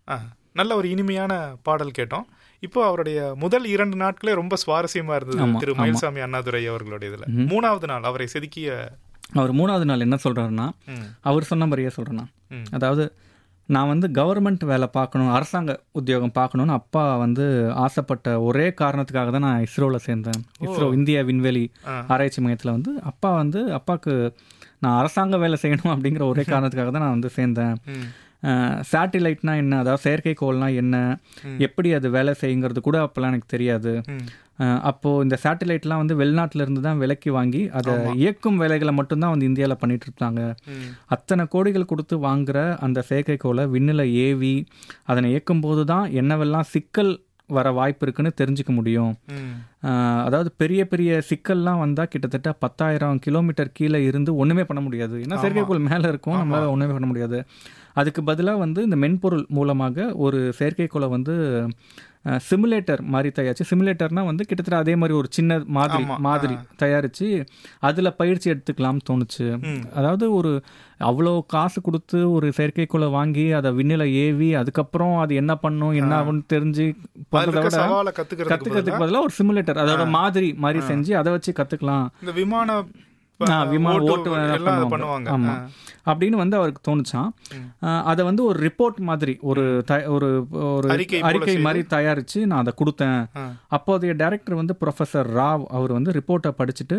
ஆ, நல்ல ஒரு இனிமையான பாடல் கேட்டோம் இப்போ அவருடைய முதல் இரண்டு நாட்களே ரொம்ப சுவாரஸ்யமா இருந்தது ஆமா, திரு ஆமா. மயில்சாமி அண்ணாதுரை அவர்களுடைய இதுல மூணாவது நாள் அவரை செதுக்கிய அவர் மூணாவது நாள் என்ன சொல்றாருன்னா ம், அவர் சொன்ன மாதிரியே சொல்கிறேன்னா ம். அதாவது நான் வந்து கவர்மெண்ட் வேலை பார்க்கணும் அரசாங்க உத்தியோகம் பார்க்கணும்னு அப்பா வந்து ஆசைப்பட்ட ஒரே காரணத்துக்காக தான் நான் இஸ்ரோவில் சேர்ந்தேன் இஸ்ரோ இந்திய விண்வெளி ஆ. ஆராய்ச்சி மையத்தில் வந்து அப்பா வந்து அப்பாவுக்கு நான் அரசாங்க வேலை செய்யணும் அப்படிங்கிற ஒரே காரணத்துக்காக தான் நான் வந்து சேர்ந்தேன் ம், சேட்டிலைட்னா என்ன அதாவது செயற்கைக்கோள்னா என்ன எப்படி அது வேலை செய்யுங்கிறது கூட அப்போல்லாம் எனக்கு தெரியாது ம். அஹ் அப்போ இந்த சேட்டலைட்லாம் வந்து வெளிநாட்டுல இருந்து தான் விலைக்கு வாங்கி அதை இயக்கும் வேலைகளை மட்டும்தான் வந்து இந்தியாவில் பண்ணிட்டு இருந்தாங்க ம். அத்தனை கோடிகள் கொடுத்து வாங்குற அந்த செயற்கைக்கோளை விண்ணில் ஏவி அதனை இயக்கும் போது தான் என்னவெல்லாம் சிக்கல் வர வாய்ப்பு இருக்குன்னு தெரிஞ்சுக்க முடியும் ம். அஹ் அதாவது பெரிய பெரிய சிக்கல்லாம் வந்தால் கிட்டத்தட்ட பத்தாயிரம் கிலோமீட்டர் கீழே இருந்து ஒன்றுமே பண்ண ஒரு ஏன்னா செயற்கைக்கோள் மேலே இருக்கும் நம்மளால் ஒன்றுமே பண்ண முடியாது அதுக்கு பதிலாக வந்து இந்த மென்பொருள் மூலமாக ஒரு செயற்கைக்கோளை வந்து சிமுலேட்டர் மாதிரி தயாரிச்சு சிமுலேட்டர்னா வந்து கிட்டத்தட்ட அதே மாதிரி ஒரு சின்ன மாதிரி ஆமா. மாதிரி தயாரிச்சு அதில் பயிற்சி எடுத்துக்கலாம்னு தோணுச்சு ம். அதாவது ஒரு அவ்வளோ காசு கொடுத்து ஒரு செயற்கைக்கோளை வாங்கி அதை விண்ணில ஏவி அதுக்கப்புறம் அது என்ன பண்ணும் என்ன ஆகும்னு தெரிஞ்சு அதுல பண்றதை இருக்க விட சவாலை கத்துக்கிறதுக்கு கத்துக்கிறதுக்கு பதிலாக ஒரு சிமுலேட்டர் அதோட மாதிரி மாதிரி செஞ்சு அதை வச்சு கத்துக்கலாம் இந்த விமான ஆ, விமான ஓட்டு ஓட்டு வேலை எல்லாம் அது பண்ணுவாங்க. பண்ணுவாங்க ஆமா. அப்படின்னு வந்து அவருக்கு தோணுச்சான் ம். அஹ் அதை வந்து ஒரு ரிப்போர்ட் மாதிரி ஒரு த- ஒரு ஒரு அறிக்கை போல அறிக்கை செய்து. மாதிரி தயாரிச்சு நான் அதை கொடுத்தேன் ஆ. அப்போதைய டைரக்டர் வந்து ப்ரொஃபஸர் ராவ் அவர் வந்து ரிப்போர்ட்டை படிச்சுட்டு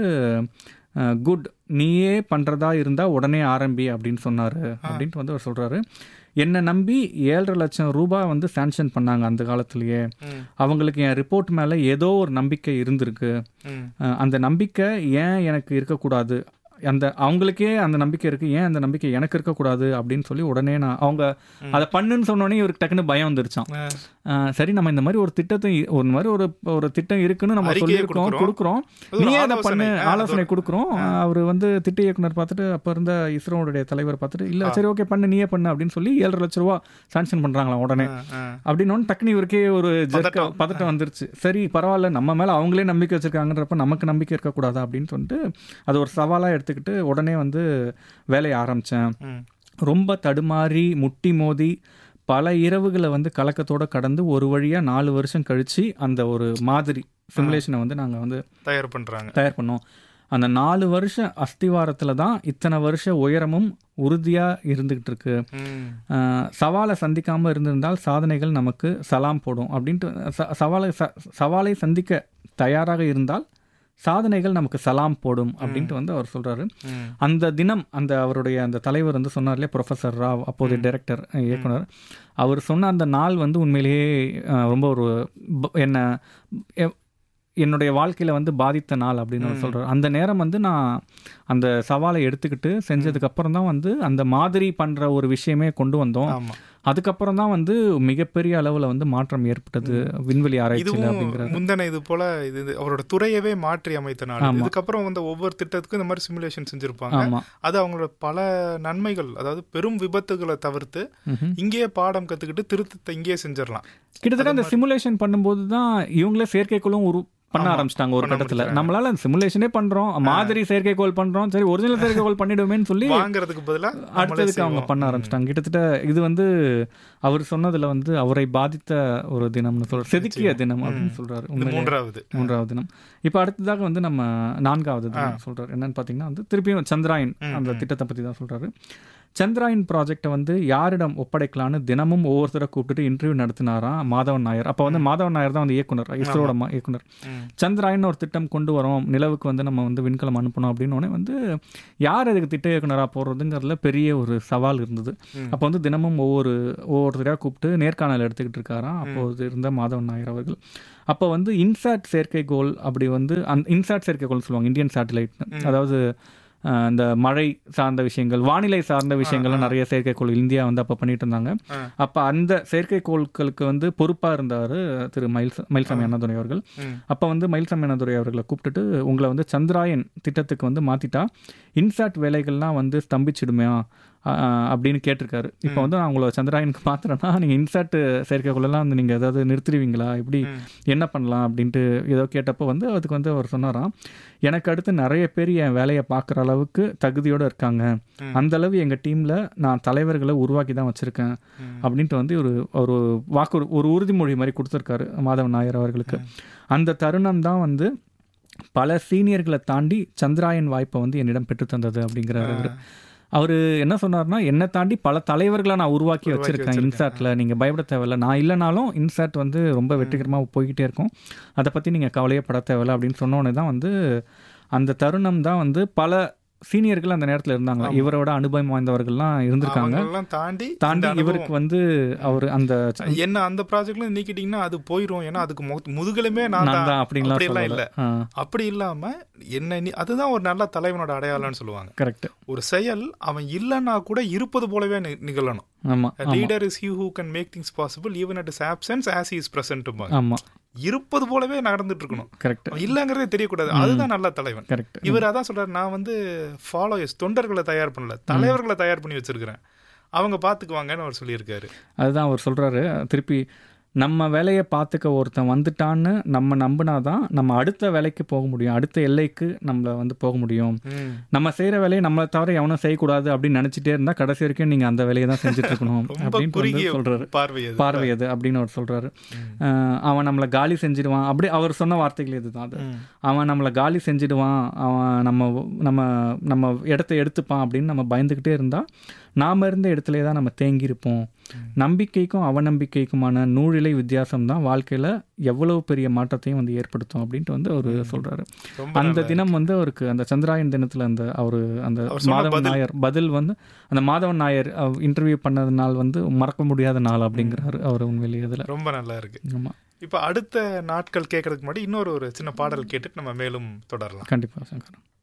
குட் நீயே பண்ணுறதா இருந்தால் உடனே ஆரம்பி அப்படின்னு சொன்னார் அப்படின்ட்டு வந்து அவர் சொல்கிறாரு என்னை நம்பி ஏழரை லட்சம் ரூபாய் வந்து சாங்ஷன் பண்ணாங்க அந்த காலத்திலேயே ம். அவங்களுக்கு என் ரிப்போர்ட் மேலே ஏதோ ஒரு நம்பிக்கை இருந்திருக்கு ம். அஹ் அந்த நம்பிக்கை ஏன் எனக்கு இருக்கக்கூடாது அந்த அவங்களுக்கே அந்த நம்பிக்கை இருக்கு ஏன் அந்த நம்பிக்கை எனக்கு இருக்கக்கூடாது அப்படின்னு சொல்லி உடனே நான் அவங்க அதை பண்ணுன்னு சொன்னோடனே இவருக்கு டக்குன்னு பயம் வந்துருச்சான் ஆ. அஹ் சரி நம்ம இந்த மாதிரி ஒரு திட்டத்தை ஒரு மாதிரி ஒரு ஒரு திட்டம் இருக்குன்னு நம்ம அறிக்கையை சொல்லியிருக்கோம் கொடுக்குறோம். கொடுக்குறோம் அது ஒரு நீ அதை ஆலோசனை. பண்ணு ஆ, அது ஆலோசனை கொடுக்குறோம் அவர் வந்து திட்ட இயக்குனர் பார்த்துட்டு அப்போ இருந்த இஸ்ரோவுடைய தலைவர் பார்த்துட்டு இல்லை சரி ஓகே பண்ணு நீயே பண்ணு அப்படின்னு சொல்லி ஏழரை லட்ச ரூபா சாங்ஷன் பண்ணுறாங்களாம் உடனே ஆ, ஆ. அப்படின்னு ஒன்று டக்குனு இவருக்கே ஒரு ஜெர்க்க பதட்டம் வந்துருச்சு சரி பரவாயில்ல நம்ம மேலே அவங்களே நம்பிக்கை வச்சிருக்காங்கன்றப்ப நமக்கு நம்பிக்கை இருக்கக்கூடாதா அப்படின்னு சொல்லிட்டு அது ஒரு சவாலாக எடுத்துக்கிட்டு உடனே வந்து வேலையை ஆரம்பித்தேன் ம். ரொம்ப தடுமாறி முட்டி மோதி பல இரவுகளை வந்து கலக்கத்தோட கடந்து ஒரு வழியாக நாலு வருஷம் கழிச்சு அந்த ஒரு மாதிரி சிமுலேஷனை வந்து நாங்கள் வந்து தயார் பண்றாங்க தயார் பண்ணோம் அந்த நாலு வருஷம் அஸ்திவாரத்தில் தான் இத்தனை வருஷ உயரமும் உறுதியாக இருந்துகிட்டு இருக்கு ம். ஆஹ் சவாலை சந்திக்காமல் இருந்திருந்தால் சாதனைகள் நமக்கு சலாம் போடும் அப்படின்ட்டு ச- சவாலை ச- சவாலை சந்திக்க தயாராக இருந்தால் சாதனைகள் நமக்கு சலாம் போடும் அப்படின்ட்டு வந்து அவர் சொல்றாரு ம். அந்த தினம் அந்த அவருடைய அந்த தலைவர் வந்து சொன்னார் இல்லையா ப்ரொஃபஸர் ராவ் அப்போதைய டைரக்டர் இயக்குனர் அவர் சொன்ன அந்த நாள் வந்து உண்மையிலேயே ஆஹ், ரொம்ப ஒரு ப- என்ன எ- என்னுடைய வாழ்க்கையில வந்து பாதித்த நாள் அப்படின்னு அவர் சொல்றாரு அந்த நேரம் வந்து நான் அந்த சவாலை எடுத்துக்கிட்டு செஞ்சதுக்கு அப்புறம் தான் வந்து அந்த மாதிரி பண்ற ஒரு விஷயமே கொண்டு வந்தோம் ஆமா அதுக்கப்புறம் தான் வந்து மிகப்பெரிய அளவுல வந்து மாற்றம் ஏற்பட்டது விண்வெளி ஆராய்ச்சியில் இதுவும் அப்படிங்கிறது முந்தன இது போல இது இது அவரோட துறையவே மாற்றி அமைத்த நாள் ஆமா. இதுக்கப்புறம் வந்து ஒவ்வொரு திட்டத்துக்கும் இந்த மாதிரி சிமுலேஷன் செஞ்சிருப்பாங்க ஆமா அது அவங்களோட பல நன்மைகள் அதாவது பெரும் விபத்துகளை தவிர்த்து ம்ஹும். இங்கேயே பாடம் கத்துக்கிட்டு திருத்தத்தை இங்கேயே செஞ்சிடலாம் கிட்டத்தட்ட அந்த சிமுலேஷன் பண்ணும்போது தான் இவங்களே செயற்கைக்கோளும் உரு பண்ண ஆரம்பிச்சிட்டாங்க ஒரு பண்ண கட்டத்துல முடிச்சாங்க. நம்மளால சிமுலேஷனே பண்றோம் மாதிரி செயற்கைக்கோள் பண்றோம் சரி ஒரிஜினல் செயற்கைக்கோள் பண்ணிடுவோமேன்னு சொல்லி வாங்குறதுக்கு பதிலா நம்மளே அடுத்ததுக்கு அவங்க செய்வோம். பண்ண ஆரம்பிச்சிட்டாங்க கிட்டத்தட்ட இது வந்து அவர் சொன்னதுல வந்து அவரை பாதித்த ஒரு தினம்னு சொல்ற செதுக்கிய தினம் அப்படின்னு சொல்றாரு இது உண்மையிலே மூன்றாவது மூன்றாவது தினம் இப்போ அடுத்ததாக வந்து நம்ம நான்காவது தினம் சொல்றாரு என்னன்னு பார்த்தீங்கன்னா வந்து திருப்பியும் சந்திராயன் அந்த திட்டத்தை பற்றி தான் சொல்றாரு சந்திராயன் ப்ராஜெக்டை வந்து யாரிடம் ஒப்படைக்கலான்னு தினமும் ஒவ்வொருத்தரை கூப்பிட்டுட்டு இன்டர்வியூ நடத்தினாராம் மாதவன் நாயர் அப்போ வந்து மாதவன் நாயர் தான் வந்து இயக்குனர் இஸ்ரோட ம- இயக்குனர் ம். சந்திராயன் ஒரு திட்டம் கொண்டு வரோம் நிலவுக்கு வந்து நம்ம வந்து விண்கலம் அனுப்பணும் அப்படின்னு உடனே வந்து யார் அதுக்கு திட்ட இயக்குனராக போடுறதுங்கிறதுல பெரிய ஒரு சவால் இருந்தது அப்போ வந்து தினமும் ஒவ்வொரு ஒவ்வொருத்தரையாக கூப்பிட்டு நேர்காணல் எடுத்துக்கிட்டு இருக்காராம் அப்போது இருந்த மாதவன் நாயர் அவர்கள் அப்போ வந்து இன்சாட் செயற்கைக்கோள் அப்படி வந்து அந் இன்சாட் செயற்கைக்கோள் சொல்லுவாங்க இந்தியன் சேட்டலைட் அதாவது அஹ், இந்த மழை சார்ந்த விஷயங்கள் வானிலை சார்ந்த விஷயங்கள்லாம் நிறைய செயற்கைக்கோள் இந்தியா வந்து அப்போ பண்ணிட்டு இருந்தாங்க ஆ. அப்போ அந்த செயற்கைக்கோள்களுக்கு வந்து பொறுப்பாக இருந்தார் திரு மயில் மயில்சாமி அண்ணாதுரை அவர்கள் ம். அப்போ வந்து மயில்சாமி அண்ணாதுரை அவர்களை கூப்பிட்டுட்டு உங்களை வந்து சந்திராயன் திட்டத்துக்கு வந்து மாற்றிட்டா இன்சாட் வேலைகள்லாம் வந்து ஸ்தம்பிச்சிடுமே ஆஹ் அப்படின்னு கேட்டிருக்காரு இப்போ வந்து நான் உங்களை சந்திராயனுக்கு மாத்திரன்னா நீங்கள் இன்சார்ட் செயற்கைக்குள்ளெல்லாம் வந்து நீங்கள் ஏதாவது நிறுத்திடுவீங்களா எப்படி ம். என்ன பண்ணலாம் அப்படின்ட்டு ஏதோ கேட்டப்போ வந்து அதுக்கு வந்து அவர் சொன்னாராம் எனக்கு அடுத்து நிறைய பேர் என் வேலையை பார்க்குற அளவுக்கு தகுதியோடு இருக்காங்க ம். அந்த அளவு எங்கள் டீமில் நான் தலைவர்களை உருவாக்கி தான் வச்சுருக்கேன் ம். அப்படின்ட்டு வந்து ஒரு ஒரு வாக்கு ஒரு உறுதிமொழி மாதிரி கொடுத்துருக்காரு மாதவன் நாயர் அவர்களுக்கு அந்த தருணம் தான் வந்து பல சீனியர்களை தாண்டி சந்திராயன் வாய்ப்பை வந்து என்னிடம் பெற்று தந்தது அப்படிங்கிறாரு அவரு அவர் என்ன சொன்னார்னா என்னை தாண்டி பல தலைவர்களை நான் உருவாக்கி உருவாக்கி வச்சிருக்கேன் வச்சிருக்கேன். இன்சார்ட்டில் நீங்கள் பயப்பட தேவையில்ல நான் இல்லைனாலும் இன்சார்ட் வந்து ரொம்ப வெற்றிகரமாக போய்கிட்டே இருக்கும் அதை பற்றி நீங்கள் கவலையே பட தேவையில்ல அப்படின்னு சொன்ன உடனே தான் வந்து அந்த தருணம் தான் வந்து பல சீனியர்கள் அந்த நேரத்தில் இருந்தாங்க ஆமா. இவரோட அனுபவம் வாய்ந்தவர்கள்லாம் இருந்திருக்காங்க அவங்களெல்லாம் தாண்டி தாண்டி இந்த இவருக்கு அனுபவம். வந்து அவர் அந்த என்ன அந்த ப்ராஜெக்ட்ல நீக்கிட்டீங்கன்னா அது போயிரும் ஏன்னா அதுக்கு மு- முதுகெலுமே நான் நான் தான் தான் அப்படின்லாம் அப்படியெல்லாம் சொல்லல இல்ல அப்படி இல்லாம என்ன நீ- அதுதான் ஒரு நல்ல தலைவனோட அடையாளம்னு சொல்லுவாங்க கரெக்ட் ஒரு செயல் அவன் இல்லைன்னா கூட இருப்பது போலவே நி- நிகழணும் ஆமாம் leader is who who can make things possible even at is options as is present ஆமாம் இருப்பது போலவே நடந்துட்டு இருக்கணும் கரெக்ட் அவன் இல்லைங்கிறதே தெரியக்கூடாது அதுதான் நல்ல தலைவன் கரெக்ட் இவர் அதான் சொல்றாரு நான் வந்து ஃபாலோயர்ஸ் தொண்டர்களை தயார் பண்ணல தலைவர்களை தயார் பண்ணி வச்சிருக்கிறேன் அவங்க பாத்துக்குவாங்கன்னு அவர் சொல்லியிருக்காரு அதுதான் அவர் சொல்கிறாரு திருப்பி நம்ம வேலையை பார்த்துக்க ஒருத்தன் வந்துட்டான்னு நம்ம நம்பினாதான் நம்ம அடுத்த வேலைக்கு போக முடியும் அடுத்த எல்லைக்கு நம்மளை வந்து போக முடியும் ம். நம்ம செய்கிற வேலையை நம்மளை தவிர எவனும் செய்யக்கூடாது அப்படின்னு நினச்சிட்டே இருந்தால் கடைசி வரைக்கும் நீங்கள் அந்த வேலையை தான் செஞ்சுட்டு இருக்கணும் ரொம்ப அப்படின்ட்டு குறுகிய வந்து சொல்கிறாரு பார்வை அது பார்வை அது அப்படின்னு அவர் சொல்கிறாரு ம். அவன் நம்மளை காலி செஞ்சிடுவான் அப்படி அவர் சொன்ன வார்த்தைகள் இதுதான் அது ம். அவன் நம்மளை காலி செஞ்சிடுவான் அவன் நம்ம நம்ம நம்ம இடத்த எடுத்துப்பான் அப்படின்னு நம்ம பயந்துக்கிட்டே இருந்தால் நாம் இருந்த இடத்துல தான் நம்ம தேங்கி இருப்போம் நம்பிக்கைக்கும் அவநம்பிக்கைக்குமான நூழிலை வித்தியாசம் தான் வாழ்க்கையில் எவ்வளவு பெரிய மாற்றத்தையும் வந்து ஏற்படுத்தும் அப்படின்ட்டு வந்து அவர் சொல்கிறாரு ரொம்ப அந்த நல்லா தினம் வந்து அவருக்கு அந்த சந்திராயன் தினத்தில் அந்த அவர் அந்த அவர் சொன்ன மாதவன் பதில். நாயர் பதில் வந்து அந்த மாதவன் நாயர் இன்டர்வியூ பண்ணது நாள் வந்து மறக்க முடியாத நாள் அப்படிங்கிறாரு அவர் உண்மையிலேயே இதில் ரொம்ப நல்லா இருக்கு ஆமாம் இப்ப அடுத்த நாட்கள் கேட்கறதுக்கு முன்னாடி இன்னொரு ஒரு சின்ன பாடல் கேட்டுட்டு நம்ம மேலும் தொடரலாம் கண்டிப்பாக சங்கர்